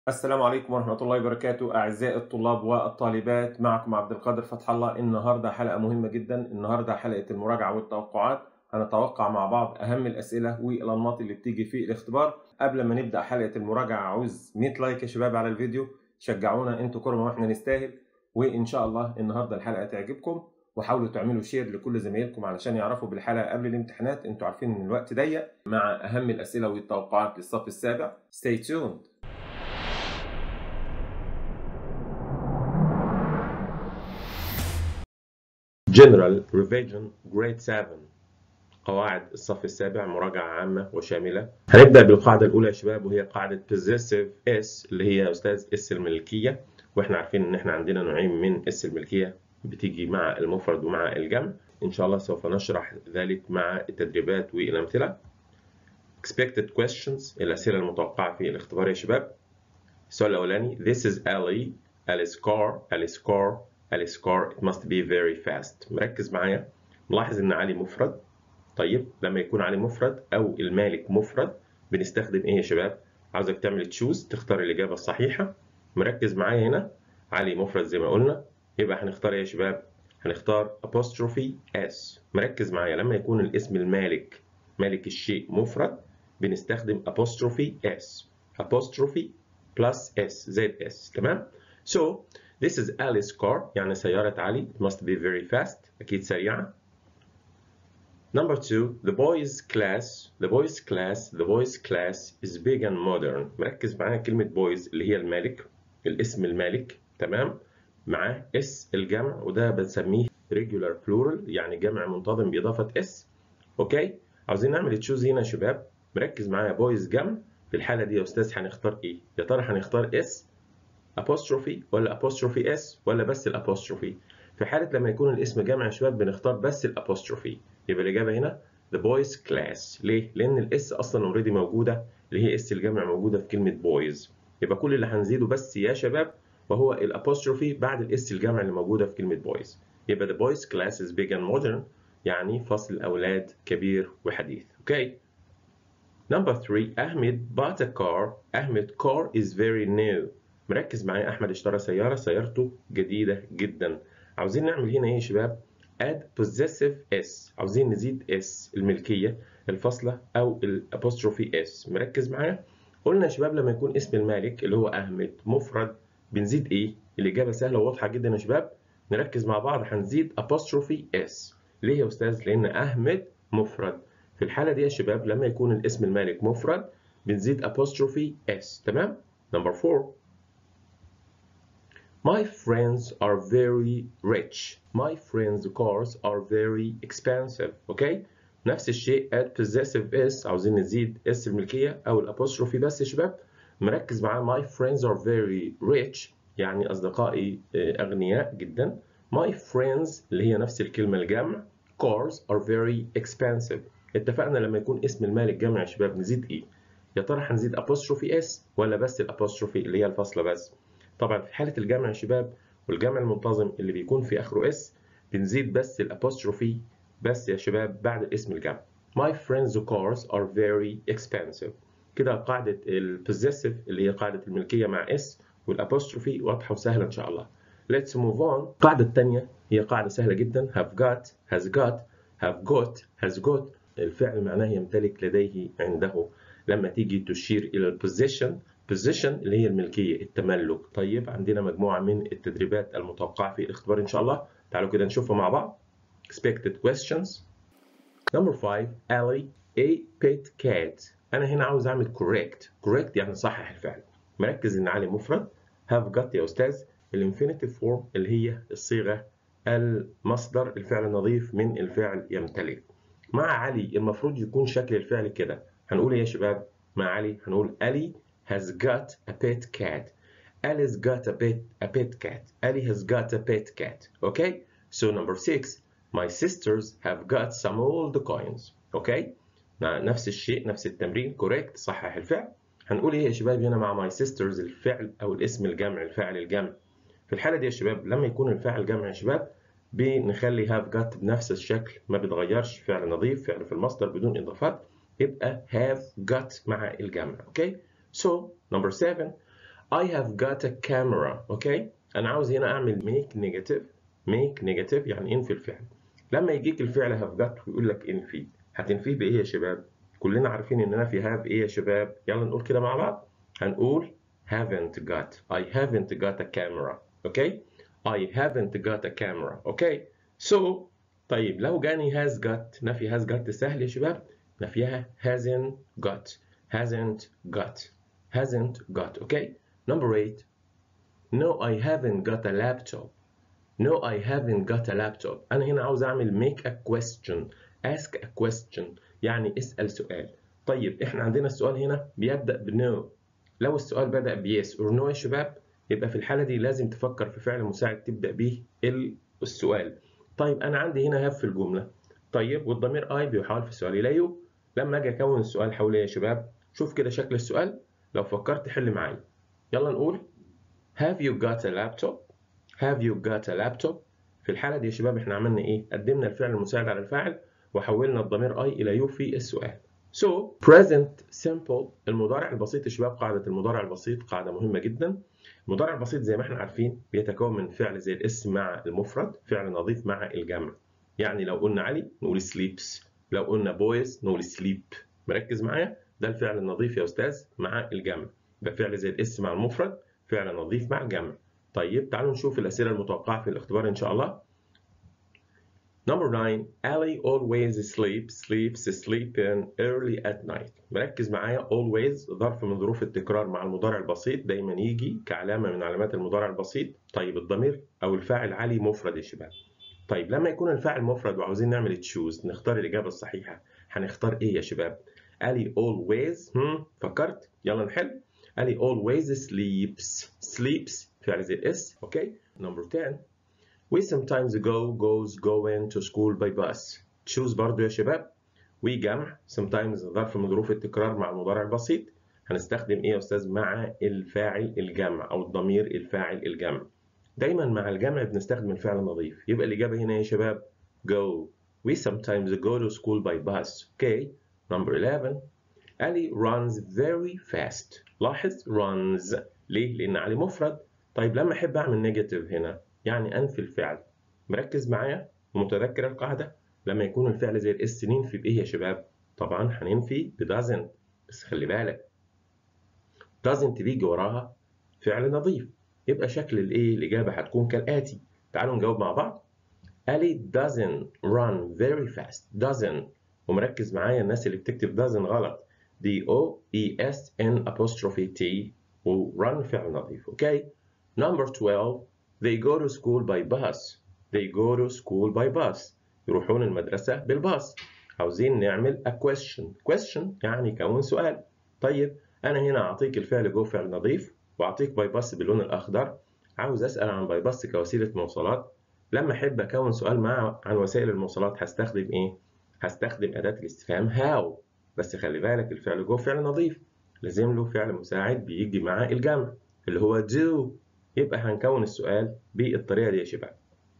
السلام عليكم ورحمة الله وبركاته أعزائي الطلاب والطالبات معكم عبد القادر فتح الله النهاردة حلقة مهمة جدا النهاردة حلقة المراجعة والتوقعات هنتوقع مع بعض أهم الأسئلة والأنماط اللي بتيجي في الاختبار قبل ما نبدأ حلقة المراجعة عاوز 100 لايك يا شباب على الفيديو شجعونا انتوا كرمة واحنا نستاهل وإن شاء الله النهاردة الحلقة تعجبكم وحاولوا تعملوا شير لكل زمايلكم علشان يعرفوا بالحلقة قبل الامتحانات انتوا عارفين ان الوقت ضيق مع أهم الأسئلة والتوقعات للصف السابع Stay tuned General Revision Grade 7 قواعد الصف السابع مراجعة عامة وشاملة هنبدأ بالقاعدة الأولى يا شباب وهي قاعدة Possessive S اللي هي يا أستاذ اس الملكية واحنا عارفين إن احنا عندنا نوعين من اس الملكية بتيجي مع المفرد ومع الجمع إن شاء الله سوف نشرح ذلك مع التدريبات والأمثلة Expected questions الأسئلة المتوقعة في الاختبار يا شباب السؤال الأولاني This is Ali Alice car Alice car Alice car it must be very fast مركز معايا ملاحظ ان علي مفرد طيب لما يكون علي مفرد او المالك مفرد بنستخدم ايه يا شباب عاوزك تعمل تشوز تختار الاجابه الصحيحه مركز معايا هنا علي مفرد زي ما قلنا يبقى هنختار ايه يا شباب هنختار apostrophe s مركز معايا لما يكون الاسم المالك مالك الشيء مفرد بنستخدم apostrophe s apostrophe plus s زائد s تمام so This is Alice's car يعني سيارة علي it must be very fast أكيد سريعة Number two the boys class the boys class the boys class is big and modern مركز معايا كلمة boys اللي هي المالك الاسم المالك تمام معاه اس الجمع وده بنسميه regular plural يعني جمع منتظم بإضافة اس أوكي عاوزين نعمل تشوز هنا يا شباب مركز معايا boys جمع في الحالة دي يا أستاذ هنختار إيه؟ يا ترى هنختار اس apostrophe ولا apostrophe s ولا بس الابوستروفي في حالة لما يكون الاسم جمع يا شباب بنختار بس الابوستروفي يبقى الإجابة هنا the boys class ليه؟ لأن الاس أصلا اوريدي موجودة اللي هي اس الجمع موجودة في كلمة boys يبقى كل اللي هنزيده بس يا شباب وهو الابوستروفي بعد الاس الجمع اللي موجودة في كلمة boys يبقى the boys class is big and modern يعني فصل الأولاد كبير وحديث أوكي Number three أحمد bought a car أحمد car is very new مركز معايا احمد اشترى سياره سيارته جديده جدا عاوزين نعمل هنا ايه يا شباب add possessive s عاوزين نزيد s الملكيه الفاصله او الابوستروفي s مركز معايا قلنا يا شباب لما يكون اسم المالك اللي هو احمد مفرد بنزيد ايه الاجابه سهله وواضحه جدا يا شباب نركز مع بعض هنزيد apostrophe s ليه يا استاذ لان احمد مفرد في الحاله دي يا شباب لما يكون الاسم المالك مفرد بنزيد apostrophe s تمام نمبر 4 My friends are very rich. My friends' cars are very expensive. Okay? نفس الشيء add possessive s عاوزين نزيد s الملكية أو الأبوستروفي بس يا شباب مركز معاه my friends are very rich يعني أصدقائي أغنياء جدا. My friends اللي هي نفس الكلمة الجمع cars are very expensive. اتفقنا لما يكون اسم المالك جمع يا شباب نزيد إيه؟ يا ترى هنزيد apostrophe s ولا بس الأبوستروفي اللي هي الفاصلة بس؟ طبعا في حالة الجمع يا شباب والجمع المنتظم اللي بيكون في آخره اس بنزيد بس الأبوستروفي بس يا شباب بعد اسم الجمع. My friends' cars are very expensive. كده قاعدة البوزيسيف اللي هي قاعدة الملكية مع اس والأبوستروفي واضحة وسهلة إن شاء الله. Let's move on. القاعدة الثانية هي قاعدة سهلة جدا have got has got have got has got الفعل معناه يمتلك لديه عنده لما تيجي تشير إلى البوزيشن position اللي هي الملكية التملك طيب عندنا مجموعة من التدريبات المتوقعة في الاختبار إن شاء الله تعالوا كده نشوفها مع بعض expected questions number 5 Ali a pet cat أنا هنا عاوز أعمل correct correct يعني صحح الفعل مركز إن علي مفرد have got يا أستاذ الانفينيتيف فورم اللي هي الصيغة المصدر الفعل النظيف من الفعل يمتلك مع علي المفروض يكون شكل الفعل كده هنقول يا شباب مع علي هنقول علي has got a pet cat. Alice got a pet a pet cat. Ali has got a pet cat. Okay? So number six, my sisters have got some old coins. Okay? نفس الشيء نفس التمرين correct صحح الفعل. هنقول ايه يا شباب هنا مع my sisters الفعل او الاسم الجمع الفعل الجمع. في الحالة دي يا شباب لما يكون الفاعل جمع يا شباب بنخلي have got بنفس الشكل ما بيتغيرش فعل نظيف فعل في المصدر بدون اضافات يبقى have got مع الجمع. Okay? So, number seven, I have got a camera اوكي انا عاوز هنا اعمل make negative make negative يعني انفي الفعل لما يجيك الفعل have got ويقول لك انفي هتنفيه بايه يا شباب كلنا عارفين ان انا في have ايه يا شباب يلا نقول كده مع بعض هنقول haven't got I haven't got a camera اوكي I haven't got a camera اوكي so طيب لو جاني has got نفي has got سهل يا شباب نفيها hasn't got hasn't got hasn't got اوكي number 8 no I haven't got a laptop no I haven't got a laptop انا هنا عاوز اعمل make a question ask a question يعني اسأل سؤال طيب احنا عندنا السؤال هنا بيبدأ بنو لو السؤال بدأ بيس or no يا شباب يبقى في الحالة دي لازم تفكر في فعل مساعد تبدأ به السؤال طيب أنا عندي هنا هاف في الجملة طيب والضمير I بيحاول في السؤال إلى يو لما أجي أكون السؤال حول يا شباب شوف كده شكل السؤال لو فكرت حل معايا يلا نقول Have you got a laptop? Have you got a laptop? في الحالة دي يا شباب احنا عملنا ايه؟ قدمنا الفعل المساعد على الفاعل وحولنا الضمير I إلى يو في السؤال. So present simple المضارع البسيط يا شباب قاعدة المضارع البسيط قاعدة مهمة جدا. المضارع البسيط زي ما احنا عارفين بيتكون من فعل زي الاسم مع المفرد، فعل نظيف مع الجمع. يعني لو قلنا علي نقول sleeps، لو قلنا boys نقول sleep. مركز معايا؟ ده الفعل النظيف يا أستاذ مع الجمع. يبقى فعل زي الاسم مع المفرد، فعل نظيف مع جمع. طيب تعالوا نشوف الأسئلة المتوقعة في الاختبار إن شاء الله. Number 9 Ali always sleeps sleeps sleeping early at night مركز معايا always ظرف من ظروف التكرار مع المضارع البسيط دايما يجي كعلامة من علامات المضارع البسيط طيب الضمير أو الفاعل علي مفرد يا شباب طيب لما يكون الفاعل مفرد وعاوزين نعمل تشوز نختار الإجابة الصحيحة هنختار إيه يا شباب Ali always هم فكرت يلا نحل Ali always sleeps sleeps فعل زي الاس اوكي number 10 We sometimes go goes going to school by bus. choose برضو يا شباب. We جمع sometimes ظرف من ظروف التكرار مع المضارع البسيط. هنستخدم ايه يا استاذ مع الفاعل الجمع او الضمير الفاعل الجمع. دايما مع الجمع بنستخدم الفعل النظيف. يبقى الاجابه هنا يا شباب go. We sometimes go to school by bus. Okay. Number 11. Ali runs very fast. لاحظ runs ليه؟ لأن علي مفرد. طيب لما أحب أعمل نيجاتيف هنا يعني أنفي الفعل مركز معايا ومتذكر القاعدة لما يكون الفعل زي الاس ننفي بإيه يا شباب؟ طبعا هننفي ب doesn't بس خلي بالك doesn't بيجي وراها فعل نظيف يبقى شكل الإيه الإجابة هتكون كالآتي تعالوا نجاوب مع بعض Ali doesn't run very fast doesn't ومركز معايا الناس اللي بتكتب doesn't غلط D O E S N apostrophe T و run فعل نظيف اوكي number 12 they go to school by bus they go to school by bus يروحون المدرسة بالباص عاوزين نعمل a question question يعني كون سؤال طيب أنا هنا أعطيك الفعل جو فعل نظيف وأعطيك باي باص باللون الأخضر عاوز أسأل عن باي باص كوسيلة مواصلات لما أحب أكون سؤال مع عن وسائل المواصلات هستخدم إيه؟ هستخدم أداة الاستفهام how بس خلي بالك الفعل جو فعل نظيف لازم له فعل مساعد بيجي مع الجمع اللي هو do يبقى هنكون السؤال بالطريقة دي يا شباب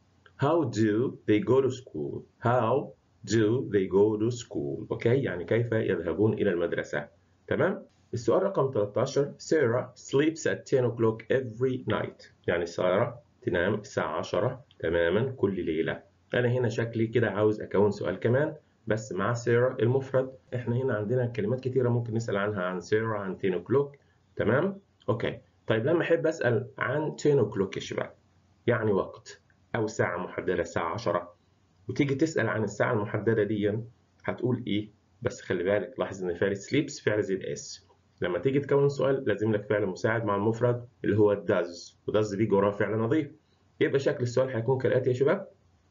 How do they go to school? How do they go to school? اوكي يعني كيف يذهبون إلى المدرسة تمام؟ السؤال رقم 13 Sarah sleeps at 10 o'clock every night يعني سارة تنام الساعة 10 تماما كل ليلة أنا هنا شكلي كده عاوز أكون سؤال كمان بس مع سيرا المفرد احنا هنا عندنا كلمات كتيرة ممكن نسأل عنها عن سيرا عن 10 o'clock تمام؟ اوكي طيب لما احب اسال عن 10 o'clock يا شباب يعني وقت او ساعه محدده الساعه 10 وتيجي تسال عن الساعه المحدده دي هتقول ايه بس خلي بالك لاحظ ان فعل سليبس فعل زي الاس لما تيجي تكون سؤال لازم لك فعل مساعد مع المفرد اللي هو does وdoes بيجي وراه فعل نظيف يبقى شكل السؤال هيكون كالاتي يا شباب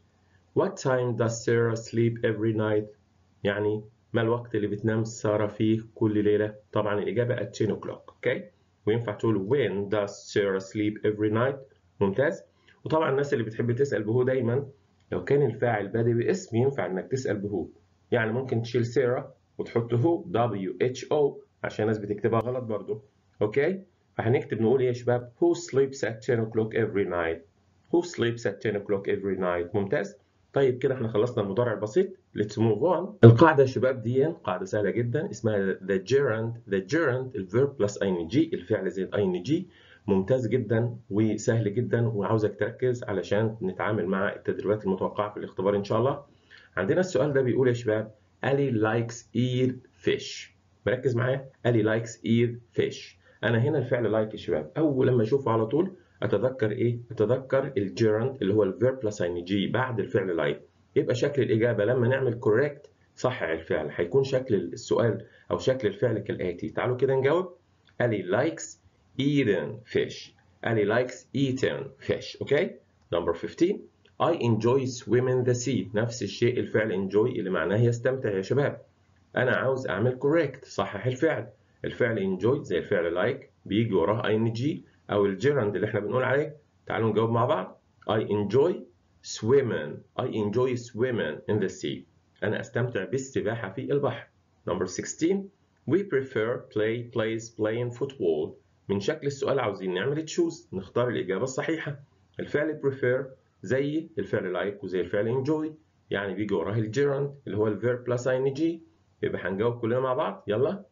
What time does Sarah sleep every night يعني ما الوقت اللي بتنام سارة فيه كل ليلة طبعا الإجابة at 10 o'clock اوكي okay? وينفع تقول when does Sarah sleep every night ممتاز وطبعا الناس اللي بتحب تسأل بهو دايما لو كان الفاعل بادئ باسم ينفع انك تسأل بهو يعني ممكن تشيل سارة وتحط هو W H O عشان الناس بتكتبها غلط برضو اوكي فهنكتب نقول ايه يا شباب who sleeps at 10 o'clock every night who sleeps at 10 o'clock every night ممتاز طيب كده احنا خلصنا المضارع البسيط let's move on القاعدة يا شباب دي قاعدة سهلة جدا اسمها the gerund the gerund الفيرب بلس ing الفعل زي ال ing ممتاز جدا وسهل جدا وعاوزك تركز علشان نتعامل مع التدريبات المتوقعة في الاختبار إن شاء الله عندنا السؤال ده بيقول يا شباب Ali likes eat fish مركز معايا Ali likes eat fish أنا هنا الفعل like يا شباب أول لما أشوفه على طول أتذكر إيه؟ أتذكر الجيرند اللي هو الفيرب بلس ان جي بعد الفعل like يبقى شكل الإجابة لما نعمل correct صحح الفعل هيكون شكل السؤال أو شكل الفعل كالآتي تعالوا كده نجاوب Ali likes eating fish Ali likes eating fish okay number 15 I enjoy swimming the sea نفس الشيء الفعل enjoy اللي معناه يستمتع يا شباب أنا عاوز أعمل correct صحح الفعل الفعل enjoy زي الفعل like بيجي وراه ing أو الجيرند اللي احنا بنقول عليه تعالوا نجاوب مع بعض I enjoy swimming I enjoy swimming in the sea أنا أستمتع بالسباحة في البحر number 16 we prefer play plays playing football من شكل السؤال عاوزين نعمل تشوز نختار الإجابة الصحيحة الفعل prefer زي الفعل like وزي الفعل enjoy يعني بيجي وراه الجيرند اللي هو الفيرب بلس ing يبقى هنجاوب كلنا مع بعض يلا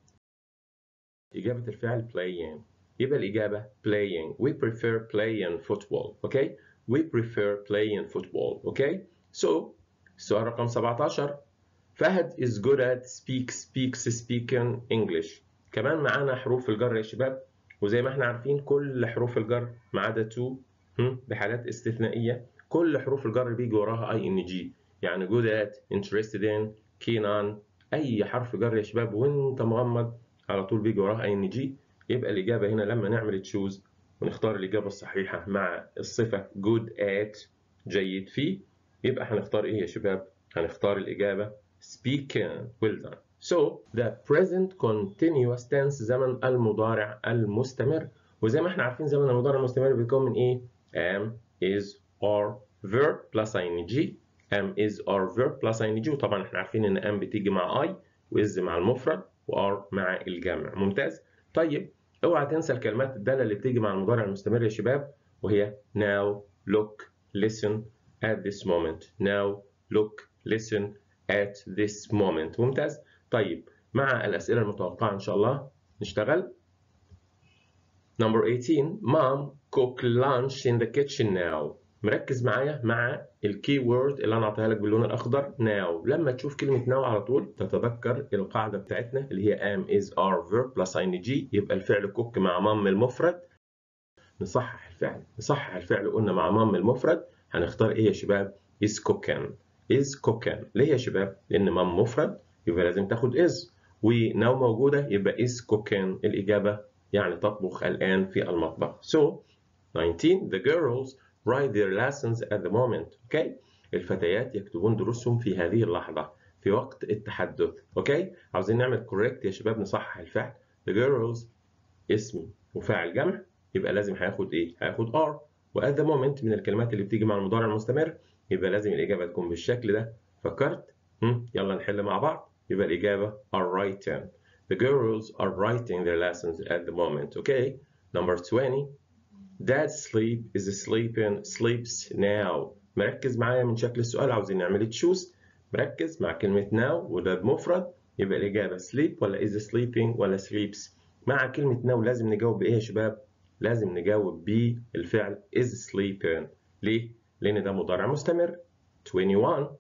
إجابة الفعل playing يبقى الإجابة playing we prefer playing football okay we prefer playing football okay so السؤال رقم 17 فهد is good at speak speaks speaking English كمان معانا حروف الجر يا شباب وزي ما احنا عارفين كل حروف الجر ما عدا to بحالات استثنائية كل حروف الجر بيجي وراها اي ان جي يعني good at interested in keen on اي حرف جر يا شباب وانت مغمض على طول بيجي وراها اي ان جي يبقى الاجابه هنا لما نعمل تشوز ونختار الاجابه الصحيحه مع الصفه good at جيد فيه يبقى هنختار ايه يا شباب هنختار الاجابه speaking well done so the present continuous tense زمن المضارع المستمر وزي ما احنا عارفين زمن المضارع المستمر بيكون من ايه am is or verb plus ing am is or verb plus ing وطبعا احنا عارفين ان am بتيجي مع I وis مع المفرد وار مع الجمع ممتاز طيب اوعى تنسى الكلمات الداله اللي بتيجي مع المضارع المستمر يا شباب وهي now look listen at this moment now look listen at this moment ممتاز طيب مع الاسئله المتوقعه ان شاء الله نشتغل number 18 mom cook lunch in the kitchen now مركز معايا مع الكي وورد اللي انا اعطيها لك باللون الاخضر now لما تشوف كلمه now على طول تتذكر القاعده بتاعتنا اللي هي am is are verb plus ing يبقى الفعل cook مع مام المفرد نصحح الفعل نصحح الفعل قلنا مع مام المفرد هنختار ايه يا شباب is cooking is cooking ليه يا شباب لان مام مفرد يبقى لازم تاخد is وناو موجوده يبقى is cooking الاجابه يعني تطبخ الان في المطبخ so 19 the girls write their lessons at the moment okay الفتيات يكتبون دروسهم في هذه اللحظة في وقت التحدث اوكي عاوزين نعمل correct يا شباب نصحح الفعل the girls اسم وفاعل جمع يبقى لازم هياخد ايه هياخد are و at the moment من الكلمات اللي بتيجي مع المضارع المستمر يبقى لازم الإجابة تكون بالشكل ده فكرت هم؟ يلا نحل مع بعض يبقى الإجابة are writing the girls are writing their lessons at the moment okay number 20 Dad sleep is sleeping sleeps now مركز معايا من شكل السؤال عاوزين نعمل تشوز مركز مع كلمة now وده بمفرد يبقى الإجابة sleep ولا is sleeping ولا sleeps مع كلمة now لازم نجاوب بإيه يا شباب؟ لازم نجاوب بالفعل is sleeping ليه؟ لأن ده مضارع مستمر 21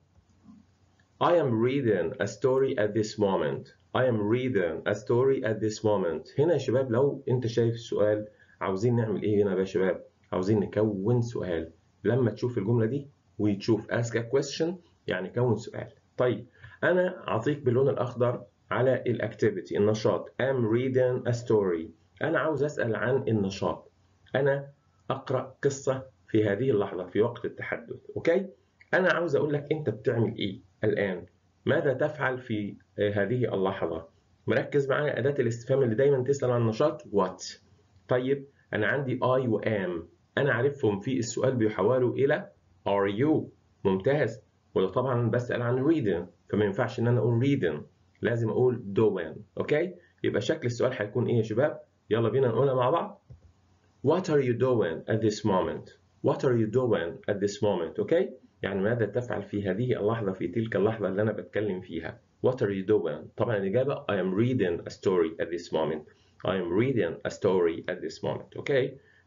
I am reading a story at this moment I am reading a story at this moment هنا يا شباب لو أنت شايف السؤال عاوزين نعمل ايه هنا يا شباب عاوزين نكون سؤال لما تشوف الجمله دي وتشوف ask a question يعني كون سؤال طيب انا اعطيك باللون الاخضر على الاكتيفيتي النشاط am reading a story انا عاوز اسال عن النشاط انا اقرا قصه في هذه اللحظه في وقت التحدث اوكي انا عاوز اقول لك انت بتعمل ايه الان ماذا تفعل في هذه اللحظه مركز معايا اداه الاستفهام اللي دايما تسال عن النشاط what طيب أنا عندي I و am أنا عارفهم في السؤال بيحولوا إلى are you ممتاز وده طبعا بسأل عن reading فما ينفعش إن أنا أقول reading لازم أقول doing أوكي يبقى شكل السؤال هيكون إيه يا شباب يلا بينا نقولها مع بعض What are you doing at this moment What are you doing at this moment أوكي يعني ماذا تفعل في هذه اللحظة في تلك اللحظة اللي أنا بتكلم فيها What are you doing طبعا الإجابة I am reading a story at this moment I am reading a story at this moment. Okay.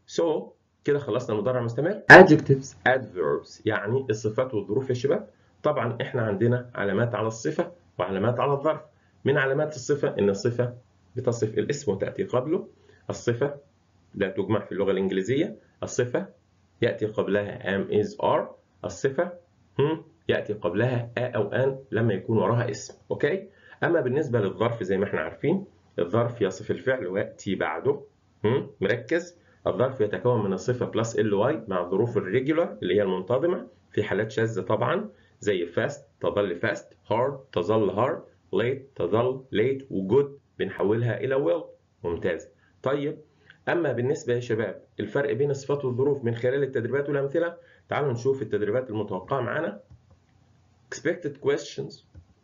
so كده خلصنا المضارع مستمر adjectives adverbs يعني الصفات والظروف يا شباب طبعا احنا عندنا علامات على الصفة وعلامات على الظرف من علامات الصفة ان الصفة بتصف الاسم وتأتي قبله الصفة لا تجمع في اللغة الإنجليزية الصفة يأتي قبلها am is are الصفة هم يأتي قبلها a أو an لما يكون وراها اسم أوكي أما بالنسبة للظرف زي ما احنا عارفين الظرف يصف الفعل ويأتي بعده هم مركز الظرف يتكون من الصفة بلس ال واي مع الظروف الريجولار اللي هي المنتظمة في حالات شاذة طبعا زي fast تظل fast hard تظل hard late تظل late وجود بنحولها إلى will ممتاز طيب أما بالنسبة يا شباب الفرق بين الصفات والظروف من خلال التدريبات والأمثلة تعالوا نشوف التدريبات المتوقعة معانا expected questions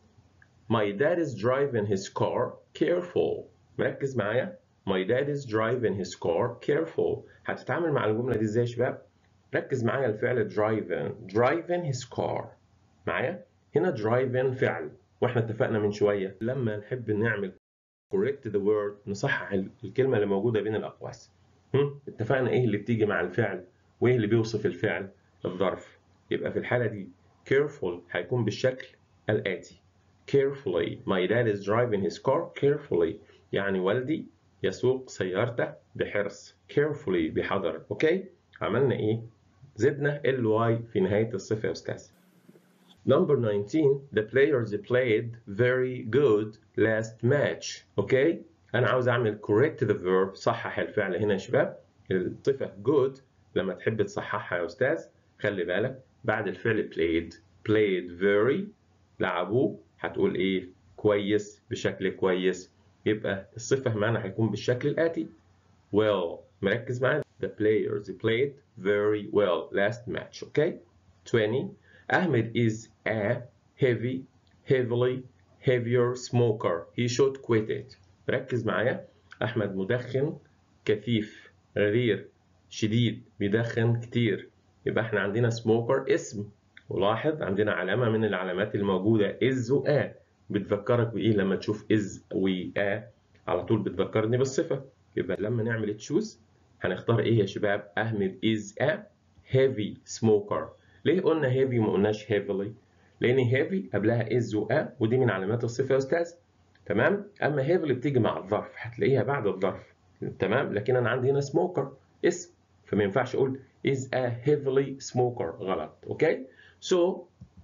My dad is driving his car careful مركز معايا My dad is driving his car careful هتتعامل مع الجملة دي ازاي يا شباب ركز معايا الفعل driving driving his car معايا هنا driving فعل واحنا اتفقنا من شوية لما نحب نعمل correct the word نصحح الكلمة اللي موجودة بين الأقواس هم؟ اتفقنا ايه اللي بتيجي مع الفعل وايه اللي بيوصف الفعل الظرف يبقى في الحالة دي careful هيكون بالشكل الآتي carefully my dad is driving his car carefully يعني والدي يسوق سيارته بحرص carefully بحذر اوكي عملنا ايه زدنا ال y في نهاية الصفة يا أستاذ Number 19 the players played very good last match اوكي انا عاوز اعمل correct the verb صحح الفعل هنا يا شباب الصفة good لما تحب تصححها يا أستاذ خلي بالك بعد الفعل played played very لعبوه هتقول ايه كويس بشكل كويس يبقى الصفة معنا هيكون بالشكل الآتي well مركز معايا the players played very well last match okay 20 Ahmed is a heavy heavily heavier smoker he should quit it ركز معايا أحمد مدخن كثيف غير شديد بيدخن كتير يبقى احنا عندنا smoker اسم ولاحظ عندنا علامة من العلامات الموجودة is و a بتذكرك بإيه لما تشوف is و a على طول بتذكرني بالصفة يبقى لما نعمل تشوز هنختار إيه يا شباب أحمد is a heavy smoker ليه قلنا heavy وما قلناش heavily لأن heavy قبلها is و a ودي من علامات الصفة يا أستاذ تمام أما heavily بتيجي مع الظرف هتلاقيها بعد الظرف تمام لكن أنا عندي هنا smoker اسم فما ينفعش أقول is a heavily smoker غلط أوكي So,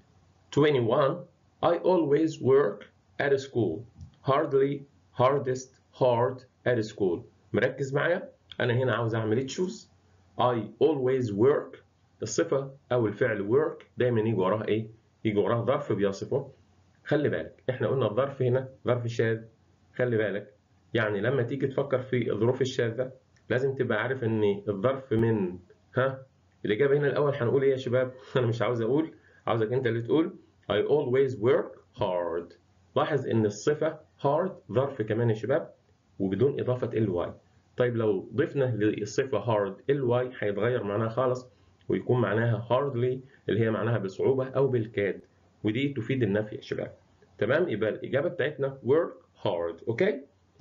21. I always work at school. Hardly, hardest, hard at school. مركز معايا؟ أنا هنا عاوز أعمل تشوز. I always work. الصفة أو الفعل work دايما يجي وراها إيه؟ يجي وراها ظرف بيصفه. خلي بالك، إحنا قلنا الظرف هنا ظرف شاذ. خلي بالك، يعني لما تيجي تفكر في الظروف الشاذة لازم تبقى عارف إن الظرف من ها الإجابة هنا الأول هنقول إيه يا شباب؟ أنا مش عاوز أقول، عاوزك أنت اللي تقول I always work hard. لاحظ إن الصفة hard ظرف كمان يا شباب وبدون إضافة ly. طيب لو ضفنا للصفة hard ly هيتغير معناها خالص ويكون معناها hardly اللي هي معناها بصعوبة أو بالكاد ودي تفيد النفي يا شباب. تمام؟ يبقى الإجابة بتاعتنا work hard. أوكي؟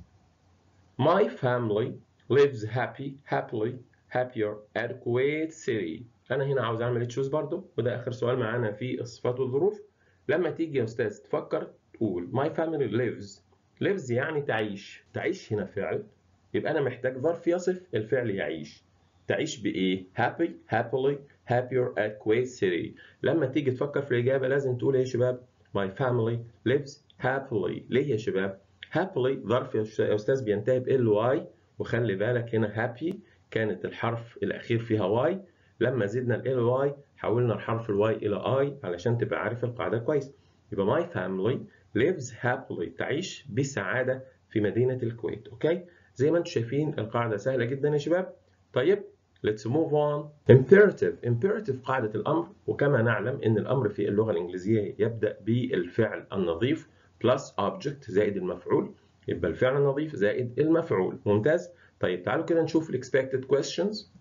My family lives happy, happily, happier at Kuwait City. انا هنا عاوز اعمل تشوز برضو وده اخر سؤال معانا في الصفات والظروف لما تيجي يا استاذ تفكر تقول my family lives lives يعني تعيش تعيش هنا فعل يبقى انا محتاج ظرف يصف الفعل يعيش تعيش بايه happy happily happier at Kuwait City لما تيجي تفكر في الاجابه لازم تقول يا شباب my family lives happily ليه يا شباب happily ظرف يا استاذ بينتهي ب ly وخلي بالك هنا happy كانت الحرف الاخير فيها y لما زدنا ال واي حولنا الحرف الواي إلى I علشان تبقى عارف القاعدة كويس يبقى my family lives happily تعيش بسعادة في مدينة الكويت أوكي زي ما انتم شايفين القاعدة سهلة جدا يا شباب طيب let's move on imperative imperative قاعدة الأمر وكما نعلم إن الأمر في اللغة الإنجليزية يبدأ بالفعل النظيف plus object زائد المفعول يبقى الفعل النظيف زائد المفعول ممتاز طيب تعالوا كده نشوف ال expected questions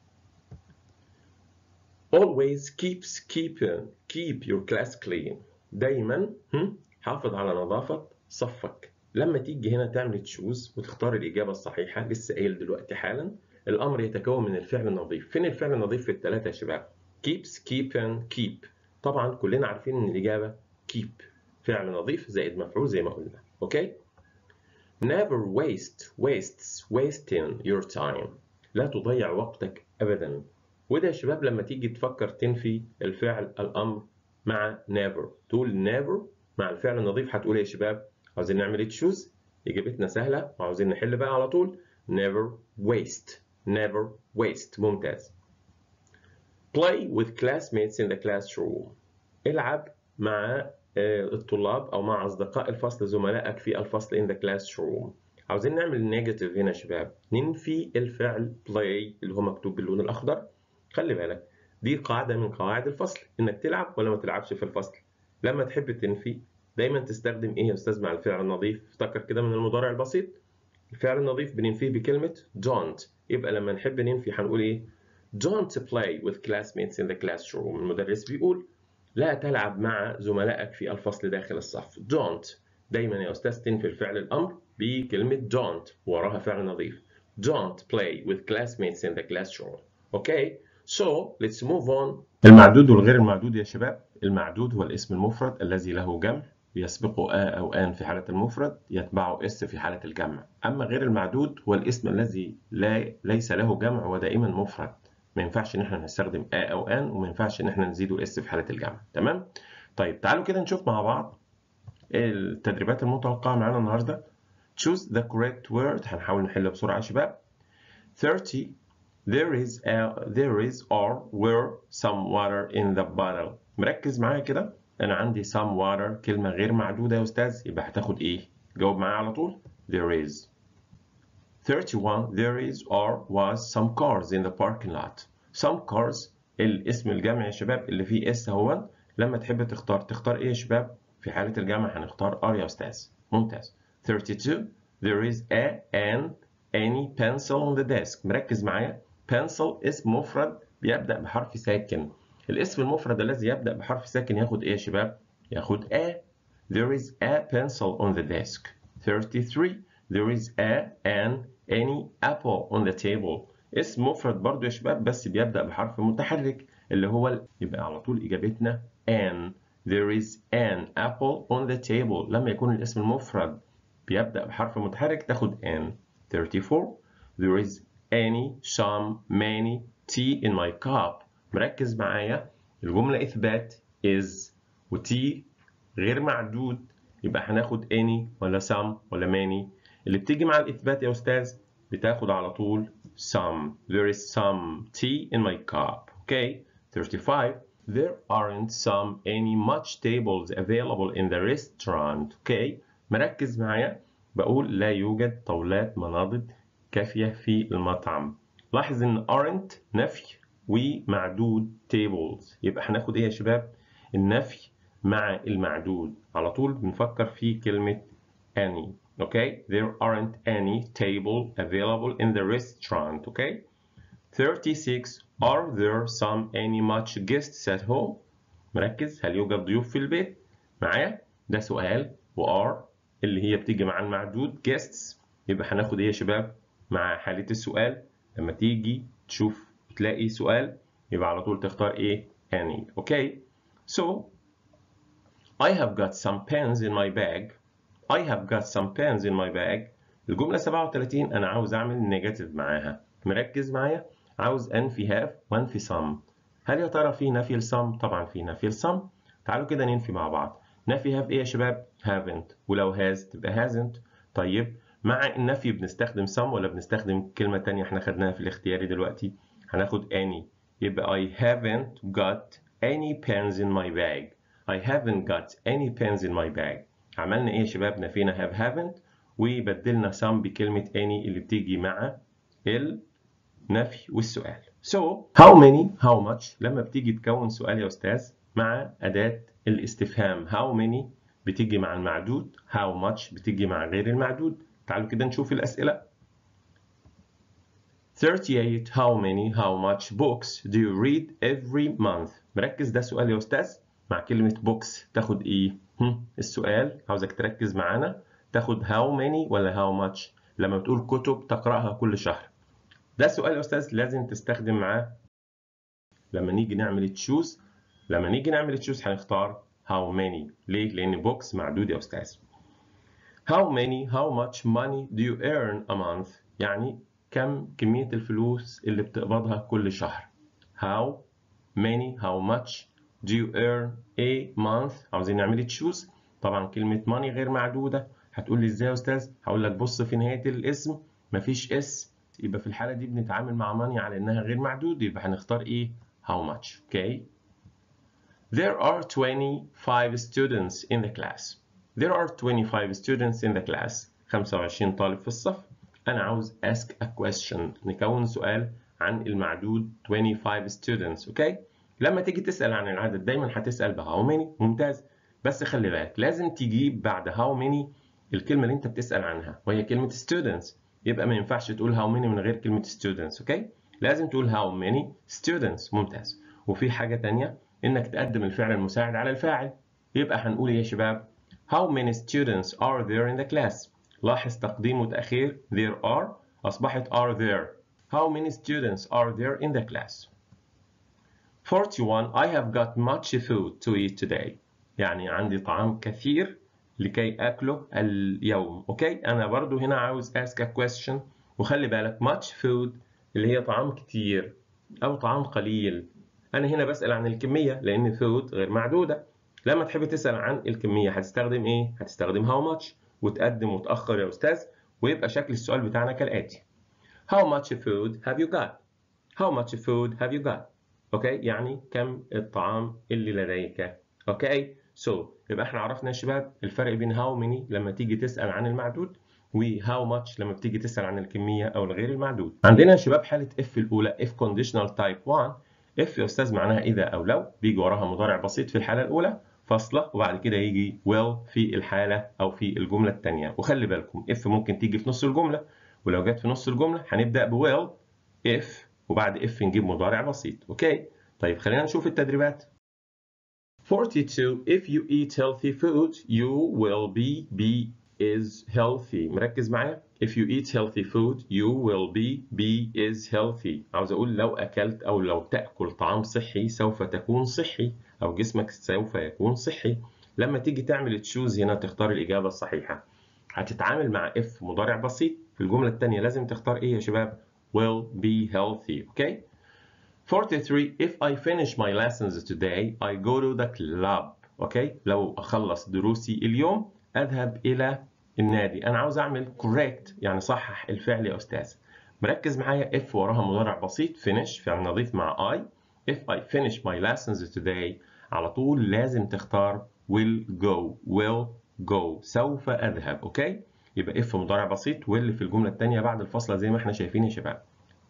always keeps keeping keep your class clean دايما هم حافظ على نظافة صفك لما تيجي هنا تعمل تشوز وتختار الإجابة الصحيحة لسه قايل دلوقتي حالا الأمر يتكون من الفعل النظيف فين الفعل النظيف في الثلاثة يا شباب keeps keeping keep طبعا كلنا عارفين ان الإجابة keep فعل نظيف زائد مفعول زي ما قلنا اوكي never waste wastes wasting your time لا تضيع وقتك أبدا وده يا شباب لما تيجي تفكر تنفي الفعل الأمر مع never تقول never مع الفعل النظيف هتقول يا شباب عاوزين نعمل ايه تشوز إجابتنا سهلة وعاوزين نحل بقى على طول never waste never waste ممتاز play with classmates in the classroom العب مع الطلاب أو مع أصدقاء الفصل زملائك في الفصل in the classroom عاوزين نعمل نيجاتيف هنا يا شباب ننفي الفعل play اللي هو مكتوب باللون الأخضر خلي بالك دي قاعدة من قواعد الفصل إنك تلعب ولا ما تلعبش في الفصل لما تحب تنفي دايما تستخدم إيه يا أستاذ مع الفعل النظيف افتكر كده من المضارع البسيط الفعل النظيف بننفيه بكلمة don't يبقى لما نحب ننفي هنقول إيه don't play with classmates in the classroom المدرس بيقول لا تلعب مع زملائك في الفصل داخل الصف don't دايما يا أستاذ تنفي الفعل الأمر بكلمة don't وراها فعل نظيف don't play with classmates in the classroom okay so let's move on المعدود والغير المعدود يا شباب المعدود هو الاسم المفرد الذي له جمع يسبقه آ أو آن في حالة المفرد يتبعه اس في حالة الجمع أما غير المعدود هو الاسم الذي لا ليس له جمع ودائما مفرد ما ينفعش ان احنا نستخدم آ او ان وما ينفعش ان احنا نزيده اس في حاله الجمع تمام طيب تعالوا كده نشوف مع بعض التدريبات المتوقعه معانا النهارده choose the correct word هنحاول نحل بسرعه يا شباب 30 there is a, there is or were some water in the bottle مركز معايا كده انا عندي some water كلمه غير معدوده يا استاذ يبقى هتاخد ايه جاوب معايا على طول there is 31 there is or was some cars in the parking lot some cars الاسم الجمع يا شباب اللي فيه اس اهو لما تحب تختار تختار ايه يا شباب في حالة الجمع هنختار ار يا استاذ ممتاز 32 there is a an any pencil on the desk مركز معايا pencil اسم مفرد بيبدأ بحرف ساكن الاسم المفرد الذي يبدأ بحرف ساكن ياخد ايه يا شباب ياخد a there is a pencil on the desk 33 there is a an any apple on the table اسم مفرد برضو يا شباب بس بيبدأ بحرف متحرك اللي هو يبقى على طول إجابتنا an there is an apple on the table لما يكون الاسم المفرد بيبدأ بحرف متحرك تاخد an 34 there is any some many tea in my cup مركز معايا الجملة إثبات is و tea غير معدود يبقى هناخد any ولا some ولا many اللي بتيجي مع الإثبات يا أستاذ بتاخد على طول some. There is some tea in my cup. Okay. 35. There aren't some any much tables available in the restaurant. Okay. مركز معايا بقول لا يوجد طاولات مناضد كافية في المطعم. لاحظ إن aren't نفي ومعدود tables. يبقى هناخد إيه يا شباب؟ النفي مع المعدود. على طول بنفكر في كلمة any. okay there aren't any table available in the restaurant okay 36 are there some any much guests at home مركز هل يوجد ضيوف في البيت معايا ده سؤال و are اللي هي بتيجي مع المعدود guests يبقى هناخد ايه يا شباب مع حالة السؤال لما تيجي تشوف تلاقي سؤال يبقى على طول تختار ايه any okay so I have got some pens in my bag I have got some pens in my bag الجملة 37 أنا عاوز أعمل نيجاتيف معاها مركز معايا عاوز أنفي have وأنفي some هل يا ترى في نفي السم؟ طبعا في نفي السم تعالوا كده ننفي مع بعض نفي have إيه يا شباب؟ haven't ولو has تبقى hasn't طيب مع النفي بنستخدم some ولا بنستخدم كلمة تانية احنا خدناها في الاختياري دلوقتي هناخد any يبقى I haven't got any pens in my bag I haven't got any pens in my bag عملنا ايه يا شباب نفينا have haven't وبدلنا some بكلمة any اللي بتيجي مع النفي والسؤال so how many how much لما بتيجي تكون سؤال يا أستاذ مع أداة الاستفهام how many بتيجي مع المعدود how much بتيجي مع غير المعدود تعالوا كده نشوف الأسئلة 38 how many how much books do you read every month مركز ده سؤال يا أستاذ مع كلمة books تاخد إيه هم. السؤال عاوزك تركز معانا تاخد how many ولا how much لما بتقول كتب تقرأها كل شهر ده سؤال يا أستاذ لازم تستخدم معاه لما نيجي نعمل تشوز لما نيجي نعمل تشوز هنختار how many ليه؟ لأن بوكس معدود يا أستاذ how many how much money do you earn a month يعني كم كمية الفلوس اللي بتقبضها كل شهر how many how much do you earn a month عاوزين نعمل تشوز طبعا كلمة money غير معدودة هتقول لي ازاي يا استاذ هقول لك بص في نهاية الاسم مفيش اس يبقى في الحالة دي بنتعامل مع money على انها غير معدود يبقى هنختار ايه how much okay there are 25 students in the class there are 25 students in the class 25 طالب في الصف أنا عاوز ask a question نكون سؤال عن المعدود 25 students أوكي لما تيجي تسأل عن العدد دايما هتسأل ب how many ممتاز بس خلي بالك لازم تجيب بعد how many الكلمة اللي أنت بتسأل عنها وهي كلمة students يبقى ما ينفعش تقول how many من غير كلمة students أوكي لازم تقول how many students ممتاز وفي حاجة تانية إنك تقدم الفعل المساعد على الفاعل يبقى هنقول إيه يا شباب How many students are there in the class لاحظ تقديم وتأخير there are أصبحت are there How many students are there in the class 41 I have got much food to eat today يعني عندي طعام كثير لكي أكله اليوم أوكي أنا برضو هنا عاوز ask a question وخلي بالك much food اللي هي طعام كتير أو طعام قليل أنا هنا بسأل عن الكمية لأن food غير معدودة لما تحب تسأل عن الكمية هتستخدم إيه؟ هتستخدم how much وتقدم وتأخر يا أستاذ ويبقى شكل السؤال بتاعنا كالآتي How much food have you got? How much food have you got? أوكي يعني كم الطعام اللي لديك؟ أوكي so يبقى احنا عرفنا يا شباب الفرق بين how many لما تيجي تسأل عن المعدود و how much لما بتيجي تسأل عن الكمية أو الغير المعدود. عندنا يا شباب حالة if الأولى if conditional type 1 if يا أستاذ معناها إذا أو لو بيجي وراها مضارع بسيط في الحالة الأولى فاصلة وبعد كده يجي will في الحالة أو في الجملة الثانية وخلي بالكم if ممكن تيجي في نص الجملة ولو جت في نص الجملة هنبدأ ب will if وبعد if نجيب مضارع بسيط أوكي طيب خلينا نشوف التدريبات 42 if you eat healthy food you will be be is healthy مركز معايا if you eat healthy food you will be be is healthy عاوز أقول لو أكلت أو لو تأكل طعام صحي سوف تكون صحي أو جسمك سوف يكون صحي لما تيجي تعمل تشوز هنا تختار الإجابة الصحيحة هتتعامل مع if مضارع بسيط في الجملة الثانية لازم تختار إيه يا شباب will be healthy okay 43 if I finish my lessons today I go to the club okay لو أخلص دروسي اليوم أذهب إلى النادي أنا عاوز أعمل correct يعني صحح الفعل يا أستاذ مركز معايا if وراها مضارع بسيط finish فعل نضيف مع I if I finish my lessons today على طول لازم تختار will go will go سوف أذهب أوكي يبقى if مضارع بسيط will في الجملة الثانية بعد الفاصلة زي ما احنا شايفين يا شباب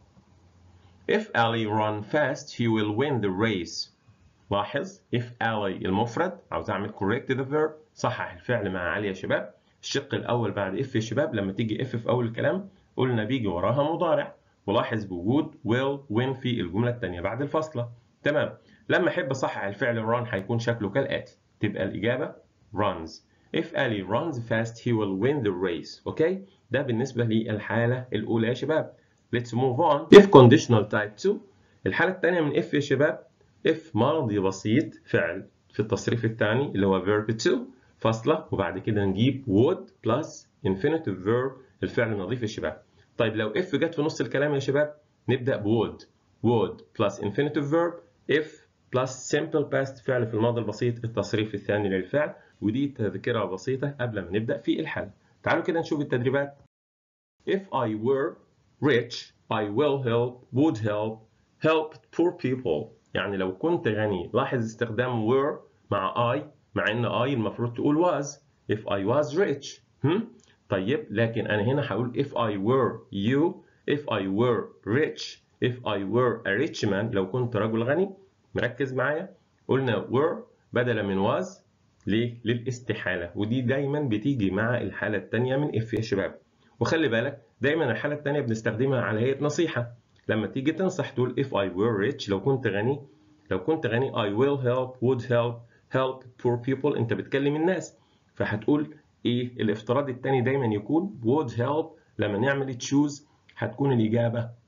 If Ali run fast he will win the race لاحظ if Ali المفرد عاوز أعمل correct the verb صحح الفعل مع علي يا شباب الشق الأول بعد if يا شباب لما تيجي if في أول الكلام قلنا بيجي وراها مضارع ولاحظ بوجود will win في الجملة الثانية بعد الفاصلة تمام لما أحب أصحح الفعل run هيكون شكله كالآتي تبقى الإجابة runs if Ali runs fast he will win the race أوكي ده بالنسبة للحالة الأولى يا شباب let's move on if conditional type 2 الحالة الثانية من if يا شباب if ماضي بسيط فعل في التصريف الثاني اللي هو verb 2 فاصلة وبعد كده نجيب would plus infinitive verb الفعل النظيف يا شباب طيب لو if جت في نص الكلام يا شباب نبدأ ب would would plus infinitive verb if plus simple past فعل في الماضي البسيط التصريف الثاني للفعل ودي تذكرة بسيطة قبل ما نبدأ في الحل تعالوا كده نشوف التدريبات if I were rich I will help would help help poor people يعني لو كنت غني لاحظ استخدام were مع I مع ان I المفروض تقول was if I was rich هم؟ طيب لكن انا هنا هقول if I were you if I were rich if I were a rich man لو كنت رجل غني مركز معايا قلنا were بدلا من was ليه؟ للاستحالة ودي دايما بتيجي مع الحالة الثانية من if يا شباب وخلي بالك دايما الحالة الثانية بنستخدمها على هيئة نصيحة لما تيجي تنصح تقول if I were rich لو كنت غني لو كنت غني I will help would help help poor people انت بتكلم الناس فهتقول ايه الافتراض الثاني دايما يكون would help لما نعمل تشوز هتكون الإجابة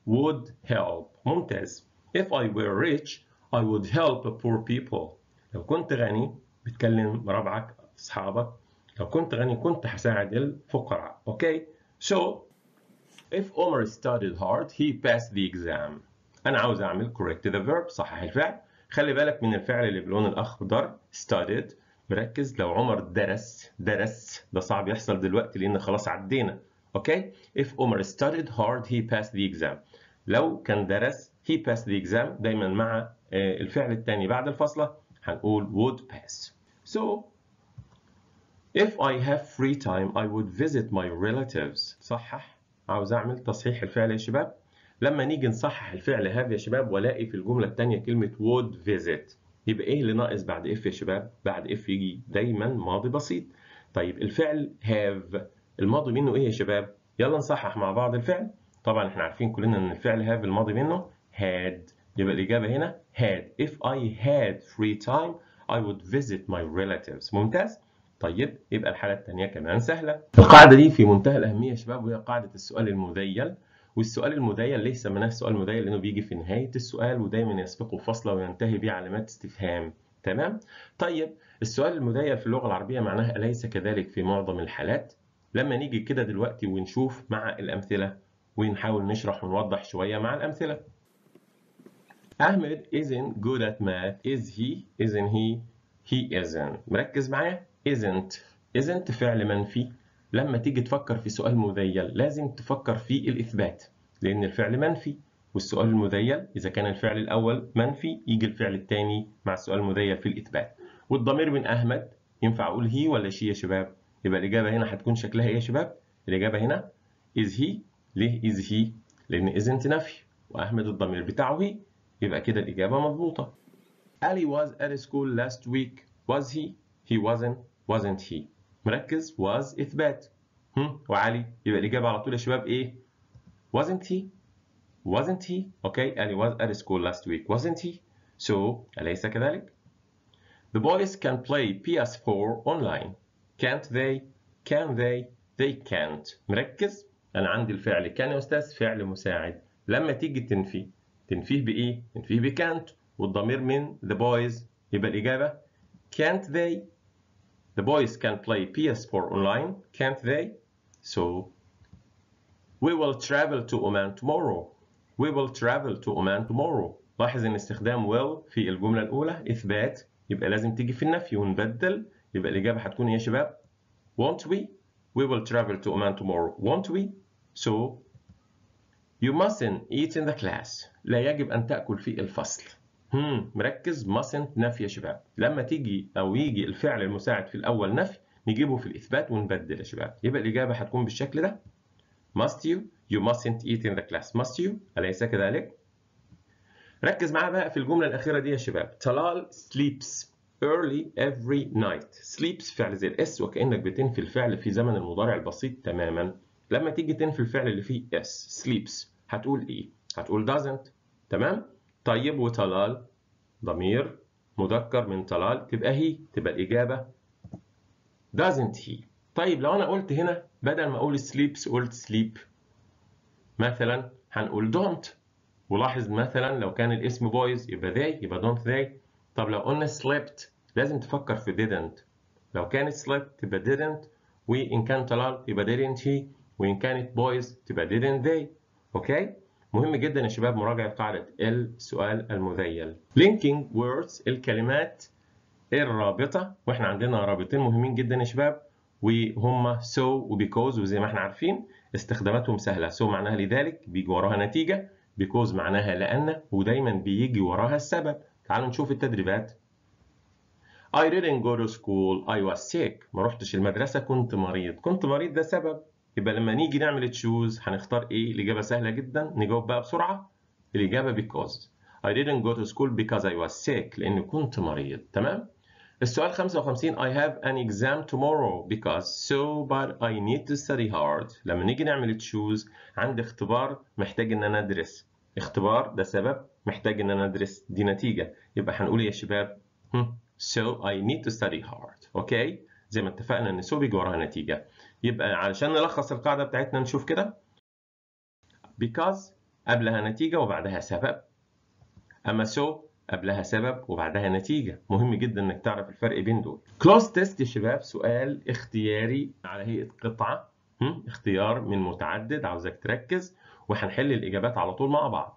would help ممتاز if I were rich I would help poor people لو كنت غني بتكلم ربعك أصحابك لو كنت غني كنت هساعد الفقراء اوكي so if Omar studied hard he passed the exam انا عاوز اعمل correct the verb صحح الفعل خلي بالك من الفعل اللي باللون الاخضر studied مركز لو عمر درس درس ده صعب يحصل دلوقتي لان خلاص عدينا اوكي if Omar studied hard he passed the exam لو كان درس he passed the exam دايما مع الفعل الثاني بعد الفاصله هنقول would pass so if I have free time I would visit my relatives صحح عاوز اعمل تصحيح الفعل يا شباب لما نيجي نصحح الفعل have يا شباب والاقي في الجمله الثانيه كلمه would visit يبقى ايه اللي ناقص بعد if يا شباب بعد if يجي دايما ماضي بسيط طيب الفعل have الماضي منه ايه يا شباب يلا نصحح مع بعض الفعل طبعا احنا عارفين كلنا ان الفعل have الماضي منه had يبقى الاجابه هنا had if I had free time I would visit my relatives ممتاز طيب يبقى الحالة الثانية كمان سهلة. القاعدة دي في منتهى الأهمية يا شباب وهي قاعدة السؤال المذيل والسؤال المذيل ليه سميناه السؤال المذيل؟ لأنه بيجي في نهاية السؤال ودايما يسبقه فصلة وينتهي بعلامات استفهام. تمام؟ طيب السؤال المذيل في اللغة العربية معناها أليس كذلك في معظم الحالات؟ لما نيجي كده دلوقتي ونشوف مع الأمثلة ونحاول نشرح ونوضح شوية مع الأمثلة. أحمد isn't good at math is he isn't he he isn't مركز معايا isn't isn't فعل منفي لما تيجي تفكر في سؤال مذيل لازم تفكر في الإثبات لأن الفعل منفي والسؤال المذيل إذا كان الفعل الأول منفي يجي الفعل الثاني مع السؤال المذيل في الإثبات والضمير من أحمد ينفع أقول هي ولا شي يا شباب يبقى الإجابة هنا هتكون شكلها إيه يا شباب الإجابة هنا is he ليه is he لأن isn't نفي وأحمد الضمير بتاعه هي يبقى كده الإجابة مضبوطة Ali was at school last week was he he wasn't wasn't he مركز was إثبات هم وعلي يبقى الإجابة على طول يا شباب إيه wasn't he wasn't he okay Ali was at school last week wasn't he so أليس كذلك the boys can play PS4 online can't they can they they can't مركز أنا عندي الفعل كان يا أستاذ فعل مساعد لما تيجي تنفي تنفيه بإيه تنفيه ب can't والضمير من the boys يبقى الإجابة can't they The boys can play PS4 online, can't they? So, we will travel to Oman tomorrow. We will travel to Oman tomorrow. لاحظ ان استخدام will في الجملة الأولى إثبات يبقى لازم تيجي في النفي ونبدل يبقى الإجابة هتكون يا شباب won't we? We will travel to Oman tomorrow. Won't we? So, you mustn't eat in the class. لا يجب أن تأكل في الفصل. هم مركز mustn't نفي يا شباب لما تيجي او يجي الفعل المساعد في الاول نفي نجيبه في الاثبات ونبدل يا شباب يبقى الاجابه هتكون بالشكل ده must you you mustn't eat in the class must you اليس كذلك ركز معايا بقى في الجمله الاخيره دي يا شباب طلال sleeps early every night sleeps فعل زي الاس وكانك بتنفي الفعل في زمن المضارع البسيط تماما لما تيجي تنفي الفعل اللي فيه اس sleeps هتقول ايه هتقول doesn't تمام طيب وطلال ضمير مذكر من طلال تبقى هي تبقى الإجابة doesn't he طيب لو أنا قلت هنا بدل ما أقول sleeps قلت sleep مثلا هنقول don't ولاحظ مثلا لو كان الاسم boys يبقى they يبقى don't they طب لو قلنا slept لازم تفكر في didn't لو كانت slept تبقى didn't وإن كان طلال يبقى didn't he وإن كانت boys تبقى didn't they أوكي مهم جدا يا شباب مراجعة قاعدة السؤال المذيل linking words الكلمات الرابطة واحنا عندنا رابطين مهمين جدا يا شباب وهما so و because وزي ما احنا عارفين استخداماتهم سهلة so معناها لذلك بيجي وراها نتيجة because معناها لأن ودايما بيجي وراها السبب تعالوا نشوف التدريبات I didn't go to school I was sick ما رحتش المدرسة كنت مريض كنت مريض ده سبب يبقى لما نيجي نعمل تشوز هنختار ايه الإجابة سهلة جدا نجاوب بقى بسرعة الإجابة because I didn't go to school because I was sick لأني كنت مريض تمام السؤال 55 I have an exam tomorrow because so but I need to study hard لما نيجي نعمل تشوز عندي اختبار محتاج ان انا ادرس اختبار ده سبب محتاج ان انا ادرس دي نتيجة يبقى هنقول يا شباب so I need to study hard اوكي زي ما اتفقنا ان so بيجي وراها نتيجة يبقى علشان نلخص القاعدة بتاعتنا نشوف كده because قبلها نتيجة وبعدها سبب أما so قبلها سبب وبعدها نتيجة مهم جدا انك تعرف الفرق بين دول كلوز تيست يا شباب سؤال اختياري على هيئة قطعة هم؟ اختيار من متعدد عاوزك تركز وهنحل الإجابات على طول مع بعض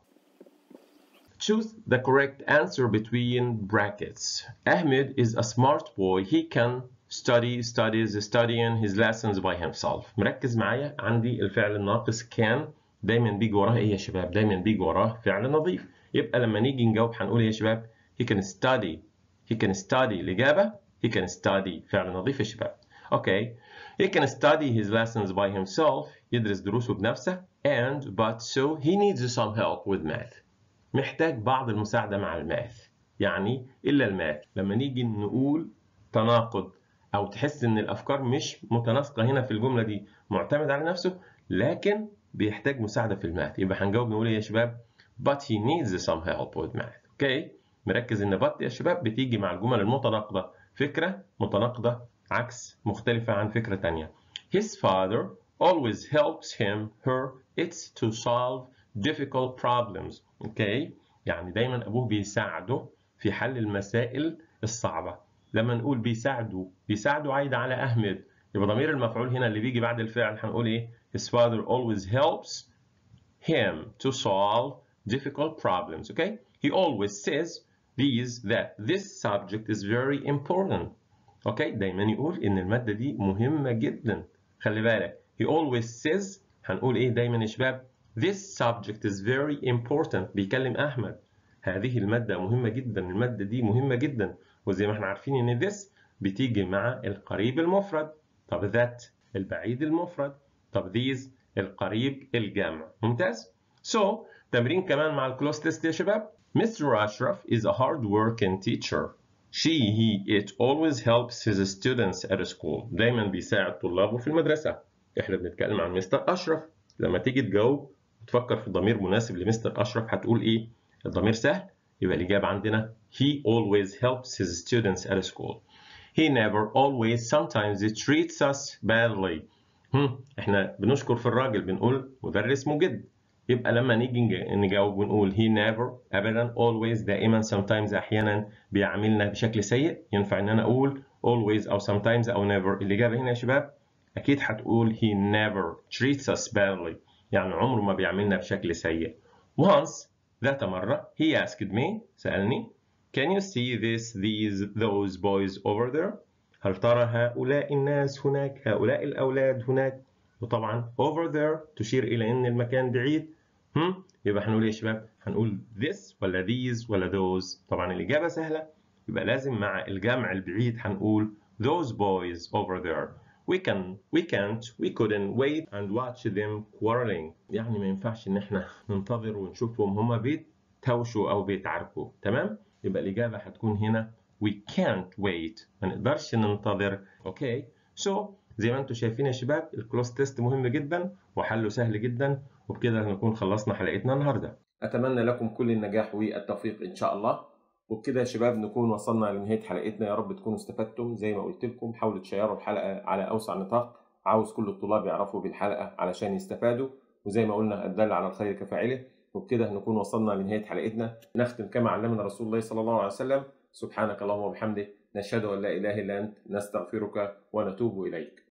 Choose the correct answer between brackets. Ahmed is a smart boy. He can study, studies, studying his lessons by himself. مركز معايا عندي الفعل الناقص can دايما بيجي وراه ايه يا شباب؟ دايما بيجي وراه فعل نظيف. يبقى لما نيجي نجاوب هنقول ايه يا شباب؟ he can study. he can study الإجابة he can study فعل نظيف يا شباب. اوكي. he can study his lessons by himself يدرس دروسه بنفسه and but so he needs some help with math. محتاج بعض المساعدة مع الماث يعني إلا الماث لما نيجي نقول تناقض أو تحس إن الأفكار مش متناسقة هنا في الجملة دي معتمد على نفسه لكن بيحتاج مساعدة في الماث يبقى هنجاوب نقول إيه يا شباب but he needs some help with math أوكي مركز إن but يا شباب بتيجي مع الجمل المتناقضة فكرة متناقضة عكس مختلفة عن فكرة تانية his father always helps him her it's to solve difficult problems اوكي يعني دايما ابوه بيساعده في حل المسائل الصعبه لما نقول بيساعده بيساعده عايد على احمد يبقى ضمير المفعول هنا اللي بيجي بعد الفعل هنقول ايه his father always helps him to solve difficult problems okay he always says these that this subject is very important اوكي دايما يقول ان الماده دي مهمه جدا خلي بالك he always says هنقول ايه دايما يا شباب This subject is very important بيكلم أحمد هذه المادة مهمة جدا المادة دي مهمة جدا وزي ما احنا عارفين إن this بتيجي مع القريب المفرد طب that البعيد المفرد طب these القريب الجمع ممتاز so تمرين كمان مع الكلوز تيست يا شباب Mr. Ashraf is a hard working teacher she he it always helps his students at school دايما بيساعد طلابه في المدرسة احنا بنتكلم عن مستر أشرف لما تيجي تجاوب تفكر في ضمير مناسب لمستر أشرف هتقول إيه؟ الضمير سهل يبقى الإجابة عندنا he always helps his students at school. He never always sometimes he treats us badly. هم. إحنا بنشكر في الراجل بنقول مدرس مجد. يبقى لما نيجي نجاوب ونقول he never أبدا always دائما sometimes أحيانا بيعاملنا بشكل سيء ينفع إن أنا أقول always أو sometimes أو never الإجابة هنا يا شباب أكيد هتقول he never treats us badly. يعني عمره ما بيعاملنا بشكل سيء. Once ذات مرة he asked me سألني Can you see this, these, those boys over there? هل ترى هؤلاء الناس هناك هؤلاء الأولاد هناك وطبعا over there تشير إلى أن المكان بعيد هم؟ يبقى هنقول إيه يا شباب هنقول this ولا these ولا those طبعا الإجابة سهلة يبقى لازم مع الجمع البعيد هنقول those boys over there we can we can't we couldn't wait and watch them quarreling يعني ما ينفعش ان احنا ننتظر ونشوفهم هما بيتهاوشوا او بيتعاركوا تمام يبقى الاجابه هتكون هنا we can't wait ما نقدرش ننتظر اوكي سو so, زي ما انتم شايفين يا شباب الكلوز تيست مهم جدا وحله سهل جدا وبكده نكون خلصنا حلقتنا النهارده اتمنى لكم كل النجاح والتوفيق ان شاء الله وبكده يا شباب نكون وصلنا لنهايه حلقتنا يا رب تكونوا استفدتم زي ما قلت لكم حاولوا تشيروا الحلقه على اوسع نطاق عاوز كل الطلاب يعرفوا بالحلقه علشان يستفادوا وزي ما قلنا الدل على الخير كفاعله وبكده نكون وصلنا لنهايه حلقتنا نختم كما علمنا رسول الله صلى الله عليه وسلم سبحانك اللهم وبحمدك نشهد ان لا اله الا انت نستغفرك ونتوب اليك